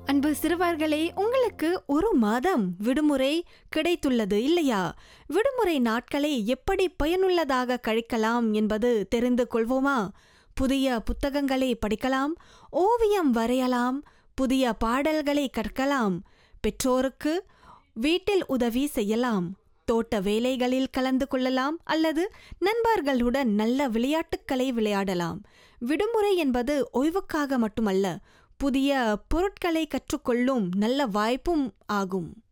அன்பு சிறுவர்களே உங்களுக்கு ஒரு மாதம் விடுமுறை கிடைத்துள்ளது இல்லையா விடுமுறை நாட்களை எப்படி பயனுள்ளதாக கழிக்கலாம் என்பது தெரிந்து கொள்வோமா புதிய புத்தகங்களை படிக்கலாம் ஓவியம் வரையலாம் புதிய பாடல்களை கற்கலாம் பெற்றோருக்கு வீட்டில் உதவி செய்யலாம் தோட்ட வேலைகளில் கலந்து கொள்ளலாம் அல்லது நண்பர்களுடன் நல்ல விளையாட்டுக்களை விளையாடலாம் விடுமுறை என்பது ஓய்வுக்காக மட்டுமல்ல புதிய பொருட்களை கற்றுக்கொள்ளும் நல்ல வாய்ப்பும் ஆகும்